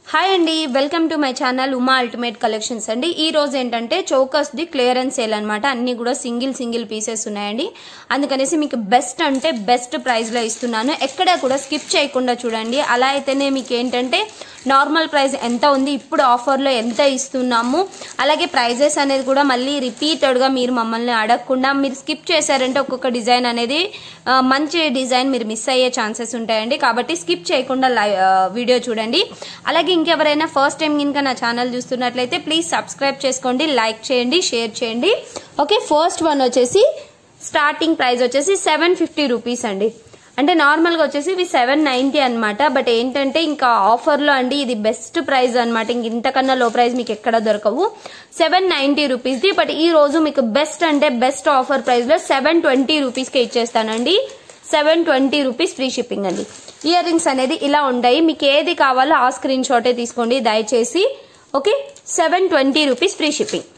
hi అండి welcome to my channel Uma ultimate collections అండి ఈ రోజు ఏంటంటే చౌకస్ ది క్లియరెన్స్ సేల్ అనమాట అన్ని కూడా సింగిల్ సింగిల్ పీసెస్ ఉన్నాయండి అందుకనేసి మీకు బెస్ట్ అంటే బెస్ట్ ప్రైస్ లో ఇస్తున్నాను ఎక్కడ కూడా స్కిప్ చేయకుండా చూడండి అలా అయితేనే మీకు ఏంటంటే నార్మల్ ప్రైస్ ఎంత ఉంది ఇప్పుడు ఆఫర్లో ఎంత ఇస్తున్నాము అలాగే ప్రైజెస్ అనేది కూడా మళ్ళీ రిపీటెడ్గా మీరు మమ్మల్ని అడగకుండా మీరు స్కిప్ చేశారంటే ఒక్కొక్క డిజైన్ అనేది ఆ, మంచి డిజైన్ మీరు మిస్ అయ్యే ఛాన్సెస్ ఉంటాయండి కాబట్టి స్కిప్ చేయకుండా లై- ఆ, వీడియో చూడండి అలాగే ఇంకెవరైనా ఫస్ట్ టైం కనుక నా ఛానల్ చూస్తున్నట్లయితే ప్లీజ్ సబ్స్క్రైబ్ చేసుకోండి లైక్ చేయండి షేర్ చేయండి ఓకే ఫస్ట్ వన్ వచ్చేసి స్టార్టింగ్ ప్రైస్ వచ్చేసి సెవెన్ ఫిఫ్టీ రూపీస్ అండి అంటే నార్మల్గా వచ్చేసి ఇవి సెవెన్ నైంటీ అనమాట బట్ ఏంటంటే ఇంకా ఆఫర్లో అండి ఇది బెస్ట్ ప్రైస్ అనమాట ఇంక ఇంతకన్నా లో ప్రైస్ మీకు ఎక్కడ దొరకవు సెవెన్ నైంటీ రూపీస్ది బట్ ఈ రోజు మీకు బెస్ట్ అంటే బెస్ట్ ఆఫర్ ప్రైస్లో సెవెన్ ట్వంటీ రూపీస్కి ఇచ్చేస్తానండి seven twenty rupees free shipping అండి ఇయర్ రింగ్స్ అనేది ఇలా ఉంటాయి మీకు ఏది కావాలో ఆ స్క్రీన్ షాటే తీసుకోండి దయచేసి okay seven twenty rupees free shipping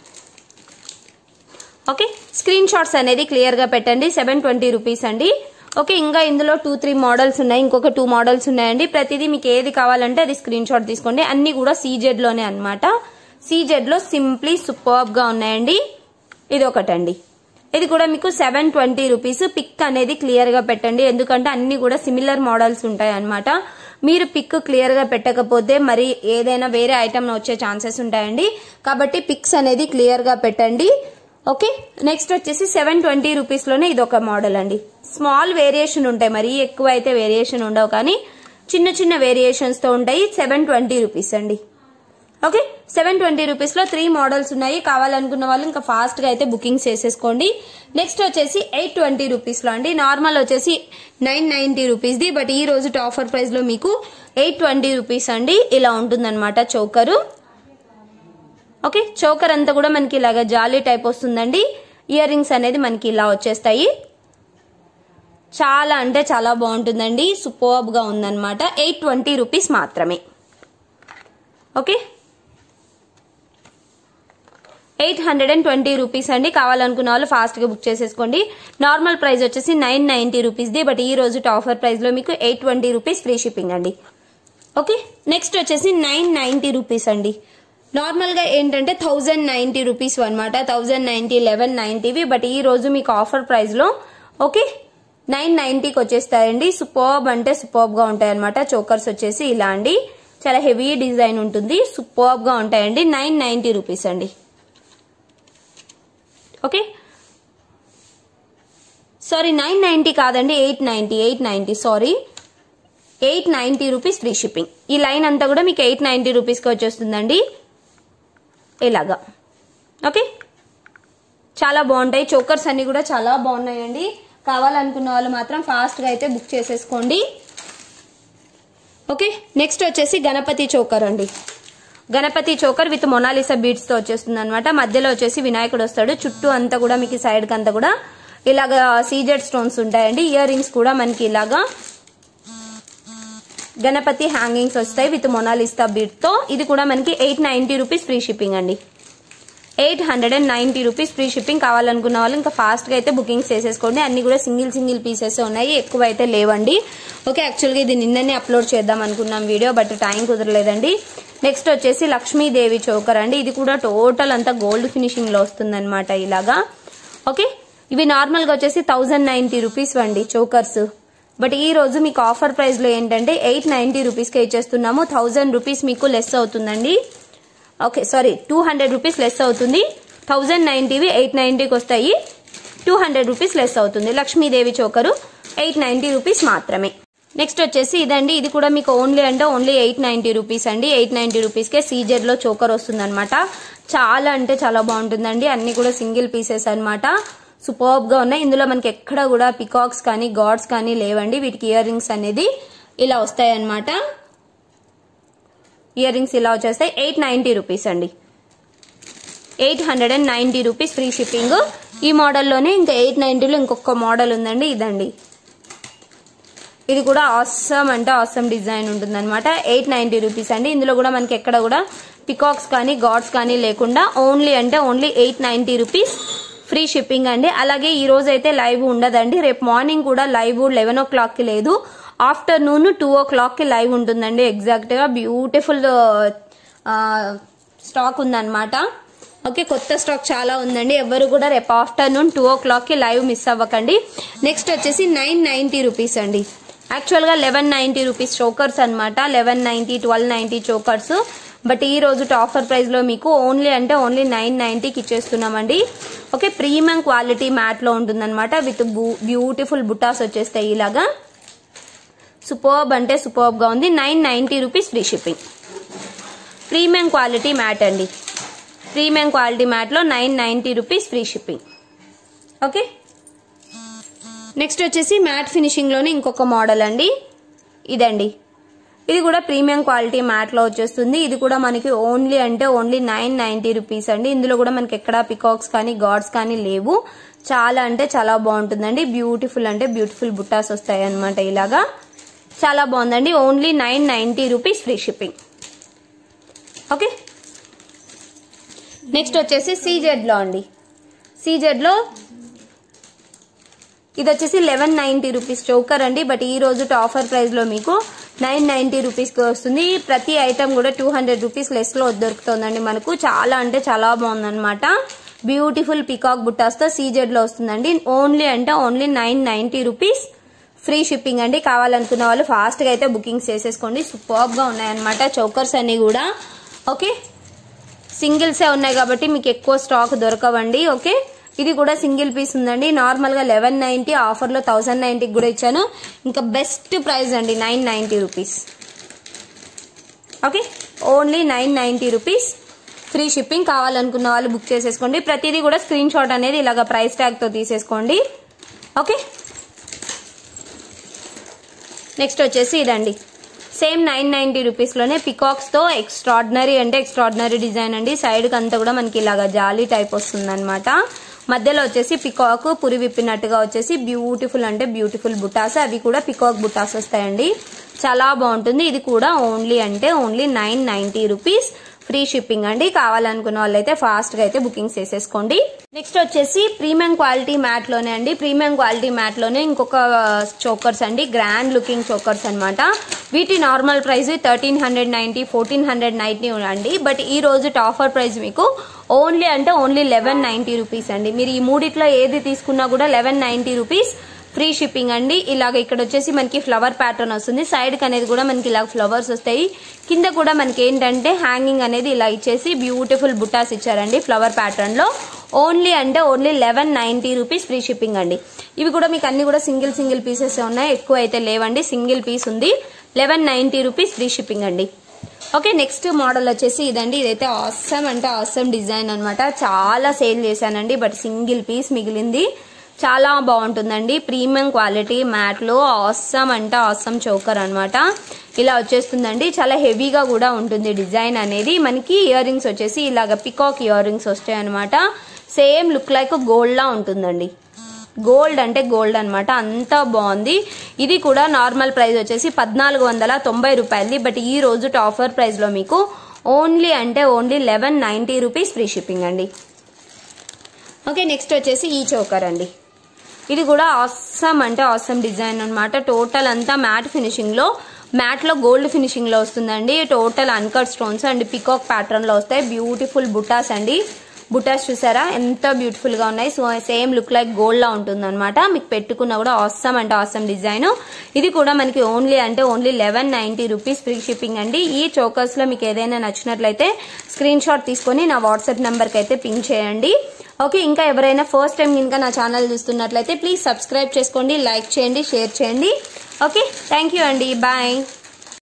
okay screenshots అనేది క్లియర్ గా పెట్టండి సెవెన్ ట్వంటీ రూపీస్ అండి ఓకే ఇంకా ఇందులో టూ త్రీ మోడల్స్ ఉన్నాయి ఇంకొక టూ మోడల్స్ ఉన్నాయండి ప్రతిదీ మీకు ఏది కావాలంటే అది స్క్రీన్ షాట్ తీసుకోండి అన్ని కూడా సీజెడ్ లోనే అనమాట సీజెడ్ లో సింప్లీ సూపర్బ్ గా ఉన్నాయండి ఇది ఒకటండి ఇది కూడా మీకు సెవెన్ ట్వంటీ రూపీస్ పిక్ అనేది క్లియర్ గా పెట్టండి ఎందుకంటే అన్ని కూడా సిమిలర్ మోడల్స్ ఉంటాయి అనమాట మీరు పిక్ క్లియర్ గా పెట్టకపోతే మరి ఏదైనా వేరే ఐటమ్ వచ్చే ఛాన్సెస్ ఉంటాయండి కాబట్టి పిక్స్ అనేది క్లియర్ గా పెట్టండి ఓకే నెక్స్ట్ వచ్చేసి సెవెన్ ట్వంటీ రూపీస్ లోనే ఇది ఒక మోడల్ అండి స్మాల్ వేరియేషన్ ఉంటాయి మరి ఎక్కువ అయితే వేరియేషన్ ఉండవు కానీ చిన్న చిన్న వేరియేషన్స్ తో ఉంటాయి సెవెన్ ట్వంటీ రూపీస్ అండి ఓకే సెవెన్ ట్వంటీ రూపీస్ లో త్రీ మోడల్స్ ఉన్నాయి కావాలనుకున్న వాళ్ళు ఇంకా ఫాస్ట్ గా అయితే బుకింగ్ చేసేసుకోండి నెక్స్ట్ వచ్చేసి ఎయిట్ ట్వంటీ రూపీస్ లో అండి నార్మల్ వచ్చేసి nine ninety rupees the but ఈ రోజు ఆఫర్ ప్రైస్ లో మీకు ఎయిట్ ట్వంటీ రూపీస్ అండి ఇలా ఉంటుందన్నమాట చౌకరు ఓకే చౌకర్ అంతా కూడా మనకి ఇలాగా జాలీ టైప్ వస్తుందండి ఇయర్ రింగ్స్ అనేది మనకి ఇలా వచ్చేస్తాయి చాలా అంటే చాలా బాగుంటుందండి సూపర్బ్ గా ఉందన్నమాట ఎయిట్ ట్వంటీ రూపీస్ మాత్రమే okay eight hundred and twenty rupees అండి కావాలనుకున్న వాళ్ళు ఫాస్ట్ గా బుక్ చేసేసుకోండి నార్మల్ ప్రైస్ వచ్చేసి nine ninety rupees the but ఈ రోజు ఆఫర్ ప్రైస్ లో మీకు eight twenty rupees free shipping అండి ఓకే నెక్స్ట్ వచ్చేసి నైన్ నైన్టీ రూపీస్ అండి నార్మల్ గా ఏంటంటే థౌజండ్ నైన్టీ రూపీస్ అనమాట థౌజండ్ నైన్టీ లెవెన్ నైన్టీవి బట్ ఈ రోజు మీకు ఆఫర్ ప్రైస్ లో ఓకే నైన్ నైన్టీకి వచ్చేస్తాయండి సూపర్బ్ అంటే సూపర్బ్ గా ఉంటాయి అనమాట చోకర్స్ వచ్చేసి ఇలా అండి చాలా హెవీ డిజైన్ ఉంటుంది సూపర్బ్ గా ఉంటాయండి నైన్ నైన్టీ రూపీస్ అండి ఓకే సారీ నైన్ నైన్టీ కాదండి eight ninety eight ninety sorry eight ninety rupees free shipping ఈ లైన్ అంతా కూడా మీకు ఎయిట్ నైన్టీ రూపీస్కి వచ్చేస్తుందండి ఇలాగా ఓకే చాలా బాగుంటాయి చోకర్స్ అన్ని కూడా చాలా బాగున్నాయండి కావాలనుకున్న వాళ్ళు మాత్రం ఫాస్ట్గా అయితే బుక్ చేసేసుకోండి ఓకే నెక్స్ట్ వచ్చేసి గణపతి చోకర్ అండి Ganapati choker with Mona Lisa beads తో వచ్చేస్తుంది అనమాట మధ్యలో వచ్చేసి వినాయకుడు వస్తాడు చుట్టూ అంతా కూడా మీకు సైడ్ కి అంతా కూడా ఇలాగా సీజెడ్ స్టోన్స్ ఉంటాయండి ఇయర్ రింగ్స్ కూడా మనకి ఇలాగా గణపతి హ్యాంగింగ్స్ వస్తాయి విత్ మొనాలిస్తా బీట్ తో ఇది కూడా మనకి eight ninety rupees free shipping అండి eight hundred and ninety rupees free shipping కావాలనుకున్న వాళ్ళు ఇంకా ఫాస్ట్ గా అయితే బుకింగ్ చేసేసుకోండి అన్ని కూడా సింగిల్ సింగిల్ పీసెస్ ఉన్నాయి ఎక్కువ అయితే లేవండి ఓకే యాక్చువల్గా ఇది నిన్ననే అప్లోడ్ చేద్దాం అనుకున్నాం వీడియో బట్ టైం కుదరలేదండి నెక్స్ట్ వచ్చేసి లక్ష్మీదేవి చోకర్ అండి ఇది కూడా టోటల్ అంతా గోల్డ్ ఫినిషింగ్ లో వస్తుందన్నమాట ఇలాగా ఓకే ఇవి నార్మల్ గా వచ్చేసి థౌజండ్ నైన్టీ రూపీస్ అండి చోకర్స్ బట్ ఈ రోజు మీకు ఆఫర్ ప్రైస్ లో ఏంటంటే ఎయిట్ నైన్టీ రూపీస్ కి ఇచ్చేస్తున్నాము థౌజండ్ రూపీస్ మీకు లెస్ అవుతుందండి okay sorry two hundred rupees less అవుతుంది థౌజండ్ నైన్టీవి ఎయిట్ నైన్టీకి వస్తాయి టూ హండ్రెడ్ రూపీస్ లెస్ అవుతుంది Lakshmidevi choker eight ninety rupees మాత్రమే నెక్స్ట్ వచ్చేసి ఇదండి ఇది కూడా మీకు ఓన్లీ అంటే ఓన్లీ ఎయిట్ నైన్టీ రూపీస్ అండి ఎయిట్ నైన్టీ రూపీస్కే సీజెడ్ లో చోకర్ వస్తుంది అనమాట చాలా అంటే చాలా బాగుంటుందండి అన్ని కూడా సింగిల్ పీసెస్ అనమాట సూపర్బ్ గా ఉన్నాయి ఇందులో మనకి ఎక్కడ కూడా పికాక్స్ కానీ గాడ్స్ కానీ లేవండి వీటికి ఇయర్ రింగ్స్ అనేది ఇలా వస్తాయి అనమాట ఇయర్ రింగ్స్ ఇలా వచ్చేస్తాయి ఎయిట్ నైన్టీ రూపీస్ అండి eight hundred and ninety rupees free shipping ఈ మోడల్లోనే ఇంకా ఎయిట్ నైన్టీలో ఇంకొక మోడల్ ఉందండి ఇదండి ఇది కూడా ఆసమ్ అంటే ఆసమ్ డిజైన్ ఉంటుందన్నమాట ఎయిట్ నైన్టీ రూపీస్ అండి ఇందులో కూడా మనకి ఎక్కడ కూడా పికాక్స్ కానీ గాడ్స్ కానీ లేకుండా ఓన్లీ అంటే only eight ninety rupees free shipping అండి అలాగే ఈ రోజు అయితే లైవ్ ఉండదండి రేపు మార్నింగ్ కూడా లైవ్ లెవెన్ ఓ క్లాక్కి లేదు ఆఫ్టర్నూన్ టూ ఓ క్లాక్కి లైవ్ ఉంటుందండి ఎగ్జాక్ట్గా బ్యూటిఫుల్ స్టాక్ ఉందన్నమాట ఓకే కొత్త స్టాక్ చాలా ఉందండి ఎవరు కూడా రేపు ఆఫ్టర్నూన్ టూ ఓ క్లాక్కి లైవ్ మిస్ అవ్వకండి నెక్స్ట్ వచ్చేసి నైన్ నైంటీ రూపీస్ అండి యాక్చువల్గా లెవెన్ నైంటీ రూపీస్ చోకర్స్ అనమాట eleven ninety twelve ninety chokers but ఈ రోజు ఆఫర్ ప్రైస్లో మీకు ఓన్లీ అంటే ఓన్లీ నైన్ నైంటీకి ఇచ్చేస్తున్నామండి ఓకే ప్రీమియం క్వాలిటీ మ్యాట్లో ఉంటుందన్నమాట విత్ బ్యూటిఫుల్ బుటాస్ వచ్చేస్తాయి ఇలాగా సూపర్బ్ అంటే సూపర్బ్గా ఉంది nine ninety rupees free shipping premium quality matte అండి ప్రీమియం క్వాలిటీ మ్యాట్లో nine ninety rupees free shipping okay next వచ్చేసి మ్యాట్ ఫినిషింగ్లోనే ఇంకొక మోడల్ అండి ఇదండి ఇది కూడా ప్రీమియం క్వాలిటీ మ్యాట్లో వచ్చేస్తుంది ఇది కూడా మనకి ఓన్లీ అంటే ఓన్లీ నైన్ నైంటీ రూపీస్ అండి ఇందులో కూడా మనకి ఎక్కడ పికాక్స్ కానీ గాడ్స్ కానీ లేవు చాలా అంటే చాలా బాగుంటుందండి బ్యూటిఫుల్ అంటే బ్యూటిఫుల్ బుట్టాస్ వస్తాయి అనమాట ఇలాగా చాలా బాగుందండి only nine ninety rupees free shipping okay next వచ్చేసి సీజెడ్లో అండి సీజెడ్లో ఇది వచ్చేసి లెవెన్ నైంటీ రూపీస్ చౌకర్ అండి బట్ ఈ రోజు ఆఫర్ ప్రైస్ లో మీకు నైన్ నైంటీ రూపీస్ కి వస్తుంది ప్రతి ఐటమ్ కూడా టూ హండ్రెడ్ రూపీస్ లెస్ లో దొరుకుతుందండి మనకు చాలా అంటే చాలా బాగుందన్నమాట బ్యూటిఫుల్ పికాక్ బుట్టాస్ తో సీజెడ్ లో వస్తుందండి ఓన్లీ అంటే only nine ninety rupees free shipping అండి కావాలనుకున్న వాళ్ళు ఫాస్ట్ గా అయితే బుకింగ్స్ చేసేసుకోండి సూపర్ గా ఉన్నాయన్నమాట చౌకర్స్ అన్ని కూడా ఓకే సింగిల్సే ఉన్నాయి కాబట్టి మీకు ఎక్కువ స్టాక్ దొరకవండి ఓకే ఇది కూడా సింగిల్ పీస్ ఉందండి నార్మల్ గా లెవెన్ నైన్టీ ఆఫర్ లో థౌసండ్ నైన్టీకి కూడా ఇచ్చాను ఇంకా బెస్ట్ ప్రైస్ అండి nine ninety rupees okay only nine ninety rupees free shipping కావాలనుకున్న వాళ్ళు బుక్ చేసేసుకోండి ప్రతిదీ కూడా స్క్రీన్ షాట్ అనేది ఇలాగ ప్రైస్ ట్యాగ్ తో తీసేసుకోండి ఓకే నెక్స్ట్ వచ్చేసి ఇదండి సేమ్ నైన్ నైన్టీ రూపీస్లోనే పికాక్స్తో ఎక్స్ట్రాడినరీ అంటే ఎక్స్ట్రాడినరీ డిజైన్ అండి సైడ్కి అంతా కూడా మనకి ఇలాగా జాలీ టైప్ వస్తుందన్నమాట మధ్యలో వచ్చేసి పికాక్ పురి విప్పినట్టుగా వచ్చేసి బ్యూటిఫుల్ అంటే బ్యూటిఫుల్ బుటాస్ అవి కూడా పికాక్ బుటాస్ వస్తాయండి చాలా బాగుంటుంది ఇది కూడా ఓన్లీ అంటే only nine ninety rupees free shipping అండి కావాలనుకున్న వాళ్ళైతే ఫాస్ట్ గా అయితే బుకింగ్ చేసేసుకోండి నెక్స్ట్ వచ్చేసి ప్రీమియం క్వాలిటీ మ్యాట్ లోనే అండి ప్రీమియం క్వాలిటీ మ్యాట్ లోనే ఇంకొక చోకర్స్ అండి గ్రాండ్ లుకింగ్ చోకర్స్ అన్నమాట వీటి normal price thirteen hundred ninety fourteen hundred ninety అండి బట్ ఈ రోజు ఆఫర్ ప్రైస్ మీకు ఓన్లీ అంటే ఓన్లీ లెవెన్ నైన్టీ రూపీస్ అండి మీరు ఈ మూడిట్లో ఏది తీసుకున్నా కూడా eleven ninety rupees free shipping అండి ఇలాగ ఇక్కడ వచ్చేసి మనకి ఫ్లవర్ ప్యాటర్న్ వస్తుంది సైడ్ కి అనేది కూడా మనకి ఇలా ఫ్లవర్స్ వస్తాయి కింద కూడా మనకి ఏంటంటే హ్యాంగింగ్ అనేది ఇలా ఇచ్చేసి బ్యూటిఫుల్ బుట్టాస్ ఇచ్చారండి ఫ్లవర్ ప్యాటర్న్ లో ఓన్లీ అంటే only eleven ninety rupees free shipping అండి ఇవి కూడా మీకు అన్ని కూడా సింగిల్ సింగిల్ పీసెస్ ఉన్నాయి ఎక్కువ అయితే లేవండి సింగిల్ పీస్ ఉంది eleven ninety rupees free shipping అండి ఓకే నెక్స్ట్ మోడల్ వచ్చేసి ఇదండి ఇదైతే ఆసమ్ అంటే ఆసమ్ డిజైన్ అనమాట చాలా సేల్ చేశానండి బట్ సింగిల్ పీస్ మిగిలింది చాలా బాగుంటుందండి ప్రీమియం క్వాలిటీ మ్యాట్లో ఆసమ్ అంటే ఆసమ్ చౌకర్ అనమాట ఇలా వచ్చేస్తుందండి చాలా హెవీగా కూడా ఉంటుంది డిజైన్ అనేది మనకి ఇయర్ రింగ్స్ వచ్చేసి ఇలాగ పికాక్ ఇయర్ రింగ్స్ వస్తాయి అనమాట సేమ్ లుక్ లైక్ గోల్డ్ లా ఉంటుందండి గోల్డ్ అంటే గోల్డ్ అనమాట అంత బాగుంది ఇది కూడా నార్మల్ ప్రైస్ వచ్చేసి పద్నాలుగు వందల తొంభై రూపాయలది బట్ ఈ రోజు ఆఫర్ ప్రైస్ లో మీకు ఓన్లీ అంటే only eleven ninety rupees free shipping అండి ఓకే నెక్స్ట్ వచ్చేసి ఈ చోకర్ అండి ఇది కూడా ఆసమ్ అంటే ఆసమ్ డిజైన్ అనమాట టోటల్ అంతా మ్యాట్ ఫినిషింగ్ లో మ్యాట్ లో గోల్డ్ ఫినిషింగ్ లో వస్తుందండి total uncut stones and peacock pattern లో వస్తాయి బ్యూటిఫుల్ బుటాస్ అండి బుటాస్ చూసారా ఎంత బ్యూటిఫుల్ గా ఉన్నాయి so same look like gold లా ఉంటుంది అనమాట మీకు పెట్టుకున్నా కూడా ఆసమ్ అంటే ఆసమ్ డిజైన్ ఇది కూడా మనకి ఓన్లీ అంటే only eleven ninety rupees free shipping అండి ఈ చోకర్స్ లో మీకు ఏదైనా నచ్చినట్లయితే స్క్రీన్ షాట్ తీసుకొని నా వాట్సాప్ నెంబర్ కి అయితే పింక్ చేయండి ఓకే ఇంకా ఎవరైనా ఫస్ట్ టైం కనుక నా ఛానల్ చూస్తున్నట్లయితే ప్లీజ్ సబ్స్క్రైబ్ చేసుకోండి లైక్ చేయండి షేర్ చేయండి ఓకే థ్యాంక్ యూ అండి బాయ్